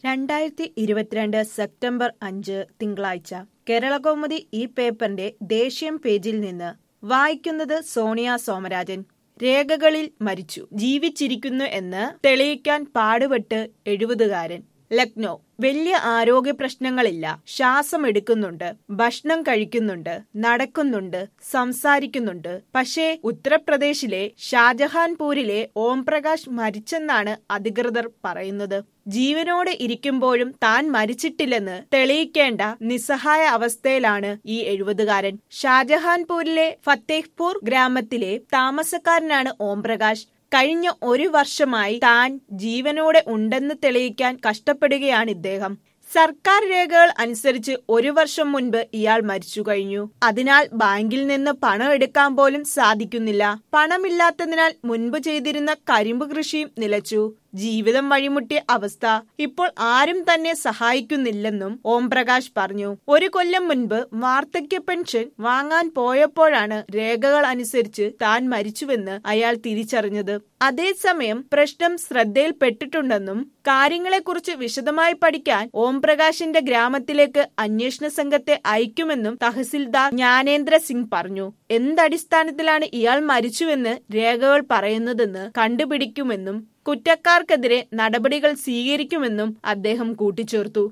രണ്ടായിരത്തി ഇരുപത്തിരണ്ട് സെപ്റ്റംബർ അഞ്ച് തിങ്കളാഴ്ച കേരളകൗമുദി ഈ പേപ്പറിന്റെ ദേശീയം പേജിൽ നിന്ന് വായിക്കുന്നത് സോണിയ സോമരാജൻ രേഖകളിൽ മരിച്ചു ജീവിച്ചിരിക്കുന്നു എന്ന് തെളിയിക്കാൻ പാടുപെട്ട് എഴുപതുകാരൻ ലക്നൗ വലിയ ആരോഗ്യ പ്രശ്നങ്ങളില്ല ശ്വാസം എടുക്കുന്നുണ്ട് ഭക്ഷണം കഴിക്കുന്നുണ്ട് നടക്കുന്നുണ്ട് സംസാരിക്കുന്നുണ്ട് പക്ഷേ ഉത്തർപ്രദേശിലെ ഷാജഹാൻപൂരിലെ ഓംപ്രകാശ് മരിച്ചെന്നാണ് അധികൃതർ പറയുന്നത് ജീവനോടെ ഇരിക്കുമ്പോഴും താൻ മരിച്ചിട്ടില്ലെന്ന് തെളിയിക്കേണ്ട നിസ്സഹായ അവസ്ഥയിലാണ് ഈ എഴുപതുകാരൻ ഷാജഹാൻപൂരിലെ ഫത്തേഹ്പൂർ ഗ്രാമത്തിലെ താമസക്കാരനാണ് ഓംപ്രകാശ് കഴിഞ്ഞ ഒരു വർഷമായി താൻ ജീവനോടെ ഉണ്ടെന്ന് തെളിയിക്കാൻ കഷ്ടപ്പെടുകയാണ് ഇദ്ദേഹം സർക്കാർ രേഖകൾ അനുസരിച്ച് ഒരു വർഷം മുൻപ് ഇയാൾ മരിച്ചു കഴിഞ്ഞു അതിനാൽ ബാങ്കിൽ നിന്ന് പണം എടുക്കാൻ പോലും സാധിക്കുന്നില്ല പണമില്ലാത്തതിനാൽ മുൻപ് ചെയ്തിരുന്ന കരിമ്പ് കൃഷിയും നിലച്ചു ജീവിതം വഴിമുട്ടിയ അവസ്ഥ ഇപ്പോൾ ആരും തന്നെ സഹായിക്കുന്നില്ലെന്നും ഓംപ്രകാശ് പറഞ്ഞു ഒരു കൊല്ലം മുൻപ് വാർദ്ധക്യ പെൻഷൻ വാങ്ങാൻ പോയപ്പോഴാണ് രേഖകൾ അനുസരിച്ച് താൻ മരിച്ചുവെന്ന് അയാൾ തിരിച്ചറിഞ്ഞത് അതേസമയം പ്രശ്നം ശ്രദ്ധയിൽപ്പെട്ടിട്ടുണ്ടെന്നും കാര്യങ്ങളെക്കുറിച്ച് വിശദമായി പഠിക്കാൻ ഓംപ്രകാശിന്റെ ഗ്രാമത്തിലേക്ക് അന്വേഷണ സംഘത്തെ അയക്കുമെന്നും തഹസിൽദാർ ജ്ഞാനേന്ദ്ര സിംഗ് പറഞ്ഞു എന്തടിസ്ഥാനത്തിലാണ് ഇയാൾ മരിച്ചുവെന്ന് രേഖകൾ പറയുന്നതെന്ന് കണ്ടുപിടിക്കുമെന്നും കുറ്റക്കാർക്കെതിരെ നടപടികൾ സ്വീകരിക്കുമെന്നും അദ്ദേഹം കൂട്ടിച്ചേർത്തു